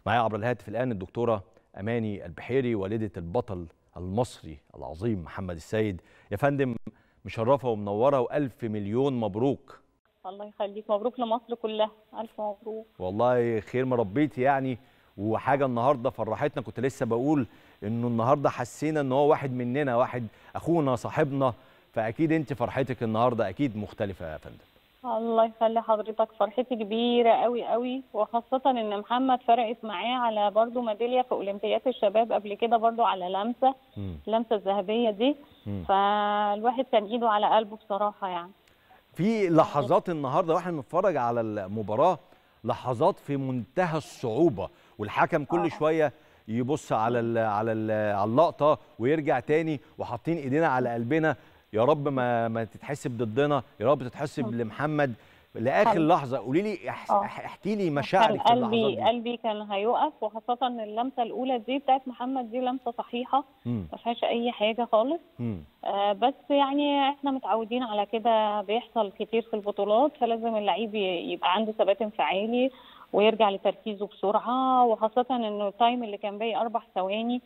معايا عبر الهاتف الان الدكتوره اماني البحيري والده البطل المصري العظيم محمد السيد يا فندم مشرفه ومنوره والف مليون مبروك الله يخليك مبروك لمصر كلها الف مبروك والله خير ما ربيتي يعني وحاجه النهارده فرحتنا كنت لسه بقول انه النهارده حسينا ان هو واحد مننا واحد اخونا صاحبنا فاكيد انت فرحتك النهارده اكيد مختلفه يا فندم الله يخلي حضرتك فرحتي كبيره قوي قوي وخاصه ان محمد فرقت معاه على برضو ميداليه في اولمبياد الشباب قبل كده برضو على لمسه مم. اللمسه الذهبيه دي مم. فالواحد كان ايده على قلبه بصراحه يعني في لحظات النهارده واحنا بنتفرج على المباراه لحظات في منتهى الصعوبه والحكم كل آه. شويه يبص على ال على ال على اللقطه ويرجع تاني وحاطين ايدينا على قلبنا يا رب ما ما تتحسب ضدنا يا رب تتحسب مم. لمحمد لاخر حلو. لحظه قولي لي اح- آه. اح- احكي لي كان مشاعرك في اللحظات قلبي دي قلبي كان هيقف وخاصه ان اللمسه الاولى دي بتاعت محمد دي لمسه صحيحه مم. ما فيهاش اي حاجه خالص مم. آه، بس يعني احنا متعودين على كده بيحصل كتير في البطولات فلازم اللعيب ي- يبقى عنده ثبات انفعالي ويرجع لتركيزه بسرعه وخاصه انه التايم اللي كان باقي اربع ثواني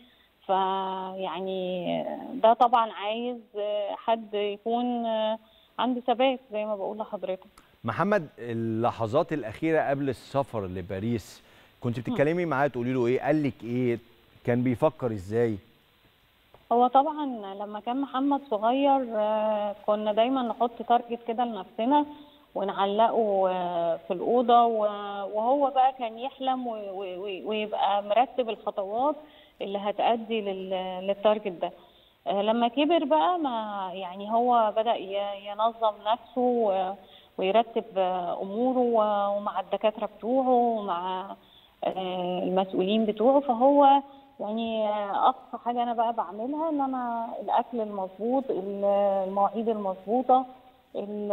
فيعني ده طبعا عايز آه، حد يكون آه، عنده ثبات زي ما بقول لحضرتك محمد اللحظات الاخيره قبل السفر لباريس كنت بتتكلمي معاه تقولي له ايه قال لك ايه كان بيفكر ازاي هو طبعا لما كان محمد صغير آه، كنا دايما نحط تارجت كده لنفسنا ونعلقه آه، في الأوضة و- وهو بقى كان يحلم و- و- ويبقى مرتب الخطوات اللي هتأدي لل- للتارجت ده آه، لما كبر بقى ما يعني هو بدأ ي- ينظم نفسه و- ويرتب آه، أموره و- ومع الدكاترة بتوعه ومع آه، المسؤولين بتوعه فهو يعني اقصى حاجه انا بقى بعملها ان انا الاكل المظبوط المواعيد المظبوطه ال-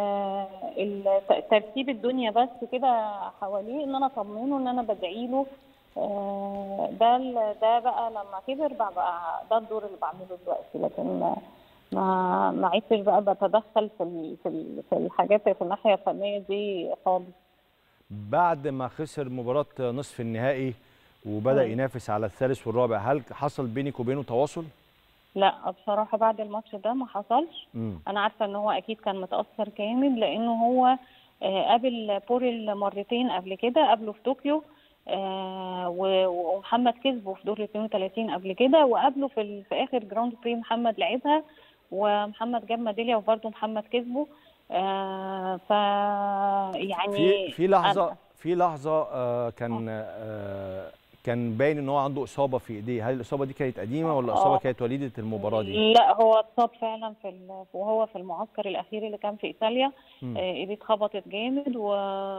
ال- ترتيب الدنيا بس كده حواليه ان انا اطمنه ان انا بدعي له آه، ده ال- ده بقى لما كبر بقى, بقى ده الدور اللي بعمله دلوقتي لكن ما ما عدتش بقى بتدخل في ال- في ال- في الحاجات في الناحيه الفنيه دي خالص بعد ما خسر مباراة نصف النهائي وبدأ مم. ينافس على الثالث والرابع هل حصل بينك وبينه تواصل؟ لا بصراحه بعد الماتش ده ما حصلش مم. انا عارفه ان هو اكيد كان متاثر جامد لانه هو آه، قابل بوريل مرتين قبل كده قابله في طوكيو آه، و- ومحمد كسبه في دور 32 قبل كده وقابله في ال- في اخر جراوند بري محمد لعبها ومحمد جاب ميداليه وبرده محمد كسبه آه، ف يعني في في لحظة أنا- في لحظة آه كان آه كان باين ان هو عنده إصابة في ايديه هل الإصابة دي كانت قديمة ولا الإصابة آه. كانت وليدة المباراة دي؟ لا هو اتصاب فعلا في ال... وهو في المعسكر الاخير اللي كان في ايطاليا مم. آه، ايديه اتخبطت جامد و...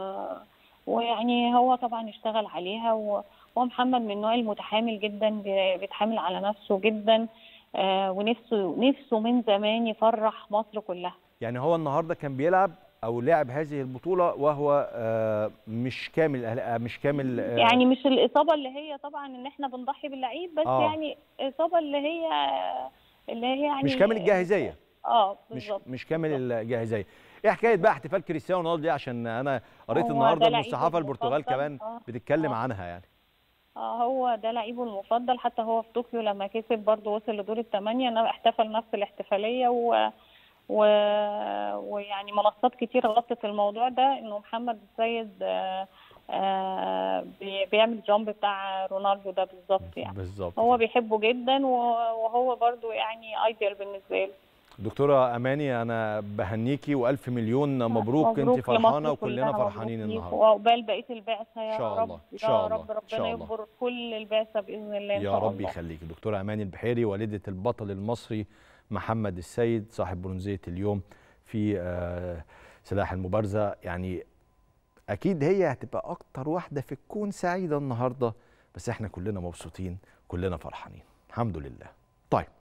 ويعني هو طبعا اشتغل عليها و... ومحمد من النوع المتحامل جدا بي- بيتحامل على نفسه جدا آه، ونفسه نفسه من زمان يفرح مصر كلها يعني هو النهارده كان بيلعب او لعب هذه البطولة وهو آه مش كامل آه مش كامل آه يعني مش الاصابه اللي هي طبعا ان احنا بنضحي باللعيب بس آه. يعني اصابه اللي هي اللي هي يعني مش كامل الجاهزية اه مش بالظبط مش كامل الجاهزيه ايه حكايه بقى احتفال كريستيانو رونالدو دي عشان انا قريت هو النهارده ده ان لعيب الصحافه البرتغال المفضل. كمان آه. بتتكلم آه. عنها يعني اه هو ده لعيبه المفضل حتى هو في طوكيو لما كسب برضه وصل لدور الثمانية إنه احتفل نفس الاحتفالية و... و... ويعني منصات كتير غطت الموضوع ده انه محمد السيد آه، آه، بي- بيعمل جامب بتاع رونالدو ده بالظبط يعني بالظبط هو بيحبه جدا و- وهو برضه يعني ايديال بالنسبه له دكتوره اماني انا بهنيكي والف مليون مبروك, انت مبروك فرحانه لمصر وكلنا كلها، فرحانين مبروك ليك النهارده وعقبال بقيه البعثه يا إن شاء رب الله، إن يا شاء الله، رب إن شاء ربنا الله. يجبر كل البعثه باذن الله ان يا شاء رب الله يخليك دكتوره اماني البحيري والده البطل المصري محمد السيد صاحب برونزيه اليوم في آه، سلاح المبارزه يعني اكيد هي هتبقى اكتر واحده في الكون سعيده النهارده بس احنا كلنا مبسوطين كلنا فرحانين الحمد لله طيب